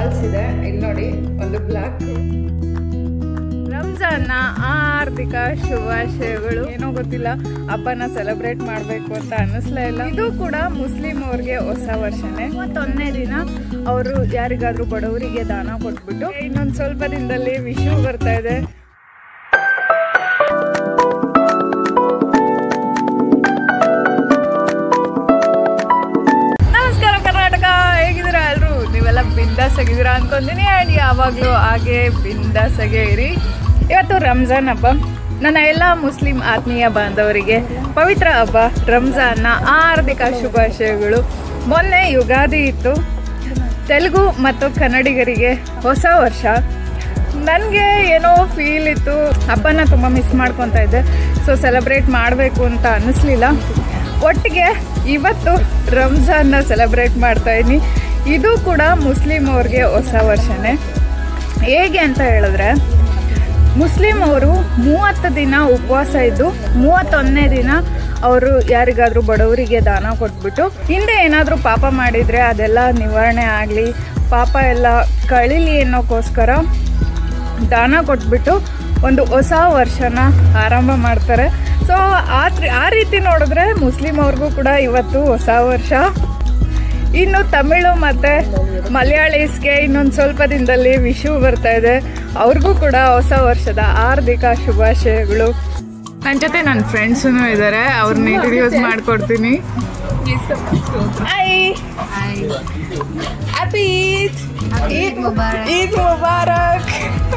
Balls ಇದೆ ಇಲ್ಲಿ ನೋಡಿ ಒಂದು ಬ್ಲಾಕ್ ರಂಜಾನ್ನ ಆರ್ಥಿಕ ಶುಭಾಶಯಗಳು ಏನೋ ಗೊತ್ತಿಲ್ಲ ಹಬ್ಬನ ಸೆಲೆಬ್ರೇಟ್ ಮಾಡಬೇಕು ಅಂತ ಅನ್ನಿಸ್ಲೇ ಇಲ್ಲ ಇದು ಕೂಡ ಮುಸ್ಲಿಂ ಅವ್ರಿಗೆ ಹೊಸ ವರ್ಷನೇ ಮೂವತ್ತೊಂದನೇ ದಿನ ಅವರು ಯಾರಿಗಾದ್ರೂ ಬಡವರಿಗೆ ದಾನ ಕೊಟ್ಬಿಟ್ಟು ಇನ್ನೊಂದು ಸ್ವಲ್ಪ ದಿನದಲ್ಲಿ ವಿಷು ಬರ್ತಾ ಇದೆ ನಮಸ್ಕಾರ ಕರ್ನಾಟಕ ಹೇಗಿದ್ದೀರಾ ಎಲ್ಲರೂ ನೀವೆಲ್ಲ ಬಿಂದಾಸ್ ಆಗಿದ್ದೀರಾ ಅನ್ಕೊಂತೀನಿ ಆ್ಯಂಡ್ ಯಾವಾಗಲೂ ಹಾಗೆ ಬಿಂದಾಸ್ ಆಗೇ ಇರಿ ಇವತ್ತು ರಂಜಾನ್ ಹಬ್ಬ ನನ್ನ ಎಲ್ಲ ಮುಸ್ಲಿಂ ಆತ್ಮೀಯ ಬಾಂಧವರಿಗೆ ಪವಿತ್ರ ಹಬ್ಬ ರಂಜಾನ್ನ ಹಾರ್ದಿಕ ಶುಭಾಶಯಗಳು ಮೊನ್ನೆ ಯುಗಾದಿ ಇತ್ತು ತೆಲುಗು ಮತ್ತು ಕನ್ನಡಿಗರಿಗೆ ಹೊಸ ವರ್ಷ ನನಗೆ ಏನೋ ಫೀಲ್ ಇತ್ತು ಹಬ್ಬನ ತುಂಬ ಮಿಸ್ ಮಾಡ್ಕೊತಾ ಇದ್ದೆ ಸೊ ಸೆಲೆಬ್ರೇಟ್ ಮಾಡಬೇಕು ಅಂತ ಅನ್ನಿಸ್ಲಿಲ್ಲ ಒಟ್ಟಿಗೆ ಇವತ್ತು ರಂಜಾನ್ನ ಸೆಲೆಬ್ರೇಟ್ ಮಾಡ್ತಾ ಇದ್ದೀನಿ ಇದು ಕೂಡ ಮುಸ್ಲಿಂ ಅವ್ರಿಗೆ ಹೊಸ ವರ್ಷನೇ ಹೇಗೆ ಅಂತ ಹೇಳಿದ್ರೆ ಮುಸ್ಲಿಂ ಅವರು ಮೂವತ್ತು ದಿನ ಉಪವಾಸ ಇದ್ದು ಮೂವತ್ತೊಂದನೇ ದಿನ ಅವರು ಯಾರಿಗಾದ್ರೂ ಬಡವರಿಗೆ ದಾನ ಕೊಟ್ಬಿಟ್ಟು ಹಿಂದೆ ಏನಾದರೂ ಪಾಪ ಮಾಡಿದರೆ ಅದೆಲ್ಲ ನಿವಾರಣೆ ಆಗಲಿ ಪಾಪ ಎಲ್ಲ ಕಳೀಲಿ ಅನ್ನೋಕ್ಕೋಸ್ಕರ ದಾನ ಕೊಟ್ಬಿಟ್ಟು ಒಂದು ಹೊಸ ವರ್ಷನ ಆರಂಭ ಮಾಡ್ತಾರೆ ಸೊ ಆ ಆ ರೀತಿ ನೋಡಿದ್ರೆ ಮುಸ್ಲಿಂ ಅವ್ರಿಗೂ ಕೂಡ ಇವತ್ತು ಹೊಸ ವರ್ಷ ಇನ್ನು ತಮಿಳು ಮತ್ತು ಮಲಯಾಳೀಸ್ಗೆ ಇನ್ನೊಂದು ಸ್ವಲ್ಪ ದಿನದಲ್ಲಿ ವಿಷು ಬರ್ತಾ ಇದೆ ಅವ್ರಿಗೂ ಕೂಡ ಹೊಸ ವರ್ಷದ ಹಾರ್ದಿಕ ಶುಭಾಶಯಗಳು ನನ್ನ ಜೊತೆ ನನ್ನ ಫ್ರೆಂಡ್ಸೂ ಇದ್ದಾರೆ ಅವ್ರನ್ನ ಇಂಟ್ರಡ್ಯೂಸ್ ಮಾಡ್ಕೊಡ್ತೀನಿ ಹಾಯ್ ಹ್ಯಾಪಿ ಈದ್ ಈದ್ ಮುಬಾರಕ್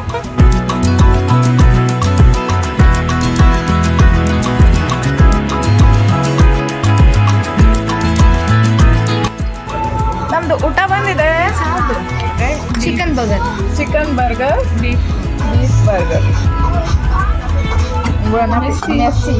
ನಮ್ದು ಊಟ ಬಂದಿದೆ chicken burger chicken burger beef beef burger messy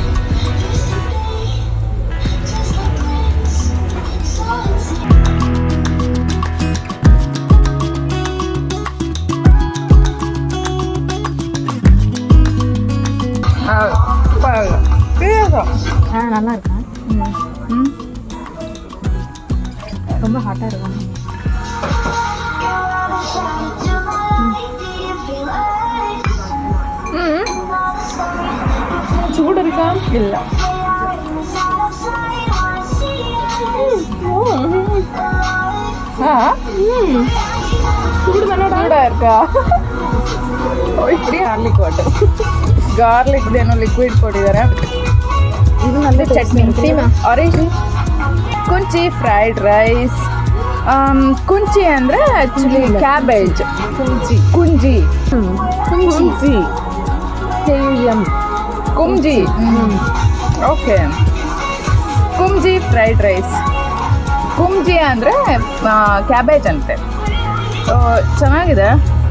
ஆ நல்லா இருக்கா ரொம்ப ஹாட்டாக இருக்கும் ചൂടെടുക്കാം ഇല്ല ചൂട് നല്ലോണം இருக்கா ಗಾರ್ಲಿಕ್ ವಾಟರ್ ಗಾರ್ಲಿಕ್ ಏನೋ ಲಿಕ್ವಿಡ್ ಕೊಟ್ಟಿದ್ದಾರೆ இது நல்ல ಚಟ್ನಿ சீமா ಆರೆಂಜ್ ಕುಂಚಿ ಫ್ರೈಡ್ ರೈಸ್ ಕುಂಚಿ ಅಂದ್ರೆ ಆಕ್ಚುಲಿ ಕ್ಯಾಬೇಜ್ ಕುಂಚಿ ಕುಂಜಿ ಕುಂಜಿ கேஎம் ಕುಂಜಿ ಓಕೆ ಕುಂಜಿ ಫ್ರೈಡ್ ರೈಸ್ ಕುಂಜಿ ಅಂದರೆ ಕ್ಯಾಬೇಜ್ ಅಂತೆ ಆ, ಚೆನ್ನಾಗಿದೆ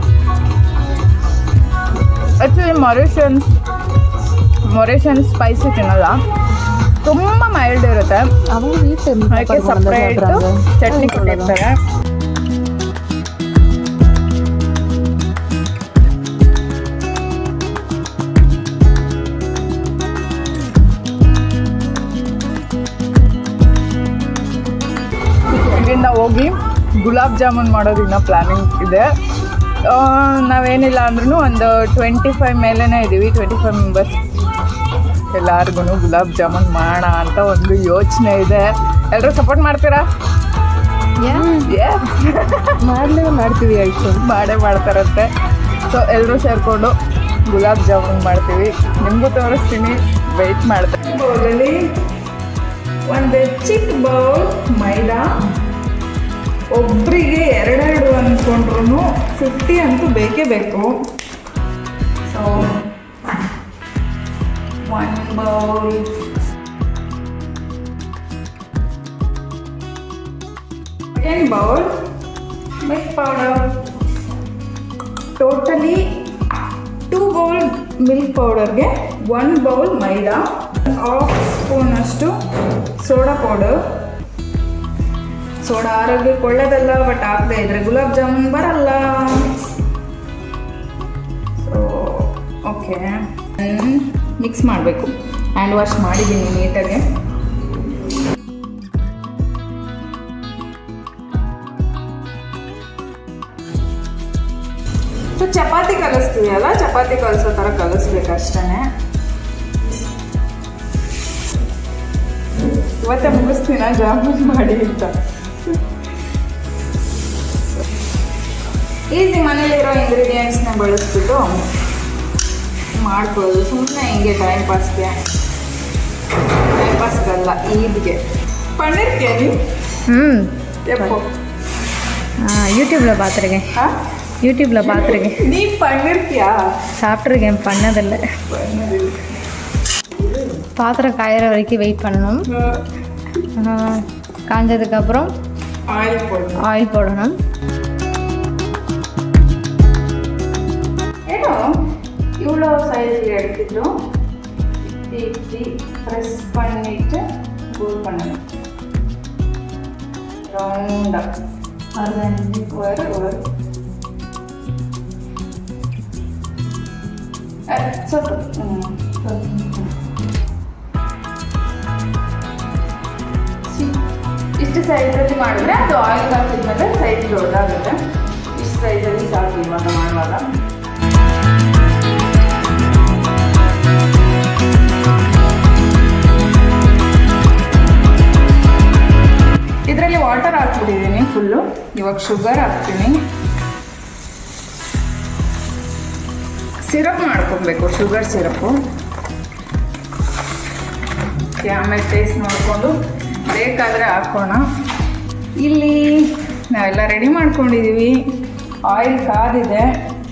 ಆ್ಯಕ್ಚುಲಿ ಮೊರಿಷನ್ಸ್ ಮೊರಿಷನ್ ಸ್ಪೈಸಿ ತಿನ್ನಲ್ಲ ತುಂಬ ಮೈಲ್ಡ್ ಇರುತ್ತೆ அவங்க வீட்டில் ಅದಕ್ಕೆ ಸಪ್ರೇಟ್ ಚಟ್ನಿ ಕೊಟ್ಟಿರ್ತಾರೆ ಇಲ್ಲಿಂದ ಹೋಗಿ ಗುಲಾಬ್ ಜಾಮೂನ್ ಮಾಡೋದಿನ್ನ ಪ್ಲಾನಿಂಗ್ ಇದೆ ಆ, ನಾವೇನಿಲ್ಲ ಅಂದ್ರೂ ಒಂದು ಟ್ವೆಂಟಿ ಫೈವ್ ಮೇಲೇ ಇದ್ದೀವಿ ಟ್ವೆಂಟಿ ಫೈವ್ ಮೆಂಬರ್ಸ್ ಎಲ್ಲರಿಗೂ ಗುಲಾಬ್ ಜಾಮೂನ್ ಮಾಡೋಣ ಅಂತ ಒಂದು ಯೋಚನೆ ಇದೆ ಎಲ್ಲರೂ ಸಪೋರ್ಟ್ ಮಾಡ್ತೀರಾ Yes. ಮಾಡಲೇ ಮಾಡ್ತೀವಿ ಆಯ್ತು ಮಾಡೇ ಮಾಡ್ತಾರಂತೆ ಸೊ ಎಲ್ಲರೂ ಸೇರಿಕೊಂಡು ಗುಲಾಬ್ ಜಾಮೂನ್ ಮಾಡ್ತೀವಿ ನಿಮಗೂ ತೋರಿಸ್ತೀನಿ ವೆಯ್ಟ್ ಮಾಡ್ತೀನಿ ಬೌಲಲ್ಲಿ ಒಂದು ಚಿಕ್ಕ ಬೌಲ್ ಮೈದಾ ಒಬ್ಬರಿಗೆ ಎರಡೆರಡು ಅಂದ್ಕೊಂಡ್ರು ಫಿಫ್ಟಿ ಅಂತೂ ಬೇಕೇ ಬೇಕು so one bowl second bowl milk powder totally two bowl milk ಪೌಡರ್ಗೆ ಒನ್ ಬೌಲ್ ಮೈದಾ ಹಾಫ್ ಸ್ಪೂನಷ್ಟು ಸೋಡಾ ಪೌಡರ್ ಸೋಡಾ ಆರೋಗ್ಯಕ್ಕೆ ಒಳ್ಳೇದಲ್ಲ ಬಟ್ ಆಗದೆ ಇದ್ರೆ ಗುಲಾಬ್ ಜಾಮೂನ್ ಬರಲ್ಲ ಸೊ ಓಕೆ ಮಿಕ್ಸ್ ಮಾಡಬೇಕು ಹ್ಯಾಂಡ್ ವಾಶ್ ಮಾಡಿದ್ದೀನಿ ನೀಟಾಗಿ ಸೊ ಚಪಾತಿ ಕಲಿಸ್ತೀವಿ ಅಲ್ಲ ಚಪಾತಿ ಕಲಿಸೋ ಥರ ಕಲಿಸ್ಬೇಕು ಅಷ್ಟೇ ಇವತ್ತೇ ಮುಗಿಸ್ತೀನ ಜಾಮೂನ್ ಮಾಡಿ ಅಂತ ಈಸಿ ಮನೇಲಿರೋ ಇಂಗ್ರೀಡಿಯೆಂಟ್ಸ್ನ ಬಳಸ್ಬಿಟ್ಟು ಮಾಡ್ಕೊಳ್ಳೋದು ಸುಮ್ಮನೆ ಹಿಂಗೆ ಟೈಮ್ ಪಾಸ್ಗೆ ಟೈಮ್ ಪಾಸ್ಗಲ್ಲ ಈದ್ಗೆ ಪನ್ನೀರ್ಗೆ ನೀವು ಹ್ಞೂ ಎಪ್ಪೋ யூடியூப்பில் பார்த்துருக்கேன் ಹಾಂ யூடியூப்பில் பார்த்துருக்கேன் ನೀ ಪನ್ನೀರ್ಕ್ಯಾ சாப்பிட்ருக்கேன் பண்ணதில்லை பாத்திரம் காயிற வரைக்கும் வெயிட் பண்ணணும் ஆஹ், காஞ்சதுக்கப்புறம் ಆಯಿಲ್ ಕೊಡು ஆயில் போடணும் ಏನು இவ்வளோ சைஸில் எடுத்துட்டு இப்படி ப்ரெஸ் பண்ணிட்டு கோல் பண்ணணும் ரவுண்டாக பதினஞ்சு ஒரு ஒரு ಸ್ವಲ್ಪ ಹ್ಞೂ ಇಷ್ಟು ಸೈಜಲ್ಲಿ ಮಾಡಿದ್ರೆ ಅದು ಆಯಿಲ್ ಹಾಕಿದ್ಮೇಲೆ ಸೈಜ್ ದೊಡ್ಡಾಗುತ್ತೆ ಇಷ್ಟು ಸೈಜಲ್ಲಿ ಸಾಕು ಇವಾಗ ಮಾಡುವಾಗ ಇದರಲ್ಲಿ ವಾಟರ್ ಹಾಕ್ಬಿಟ್ಟಿದ್ದೀನಿ ಫುಲ್ಲು ಇವಾಗ ಶುಗರ್ ಹಾಕ್ತೀನಿ ಸಿರಪ್ ಮಾಡ್ಕೊಬೇಕು ಶುಗರ್ ಸಿರಪ್ಪು ಆಮೇಲೆ ಟೇಸ್ಟ್ ನೋಡಿಕೊಂಡು ಬೇಕಾದರೆ ಹಾಕೋಣ ಇಲ್ಲಿ ನಾವೆಲ್ಲ ರೆಡಿ ಮಾಡ್ಕೊಂಡಿದ್ದೀವಿ ಆಯಿಲ್ ಕಾದಿದೆ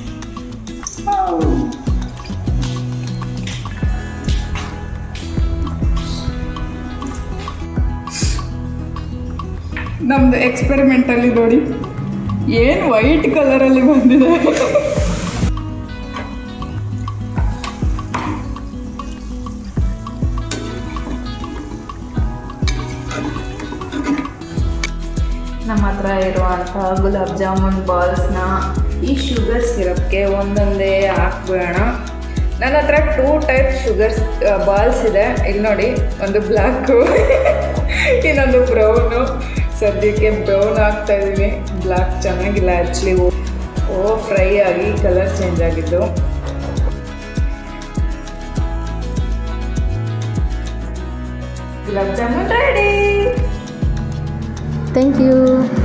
ನಮ್ದು ಎಕ್ಸ್ಪೆರಿಮೆಂಟಲ್ಲಿ ನೋಡಿ ಏನು ವೈಟ್ ಕಲರಲ್ಲಿ ಬಂದಿದೆ ನಮ್ಮ ಹತ್ರ ಇರುವಂಥ ಗುಲಾಬ್ ಜಾಮೂನ್ ಬಾಲ್ಸ್ನ ಈ ಶುಗರ್ ಸಿರಪ್ಗೆ ಒಂದೊಂದೇ ಹಾಕ್ಬಿಡೋಣ ನನ್ನ ಹತ್ರ ಟೂ ಟೈಪ್ ಶುಗರ್ ಬಾಲ್ಸ್ ಇದೆ ಇಲ್ಲಿ ನೋಡಿ ಒಂದು ಬ್ಲ್ಯಾಕು ಇನ್ನೊಂದು ಬ್ರೌನು ಸದ್ಯಕ್ಕೆ ಬ್ರೌನ್ ಹಾಕ್ತಾ ಇದ್ದೀನಿ ಬ್ಲ್ಯಾಕ್ ಚೆನ್ನಾಗಿಲ್ಲ ಆ್ಯಕ್ಚುಲಿ ಓ ಫ್ರೈ ಆಗಿ ಕಲರ್ ಚೇಂಜ್ ಆಗಿದ್ದು ಗುಲಾಬ್ ಜಾಮೂನ್ ರೆಡಿ தேங்க்யூ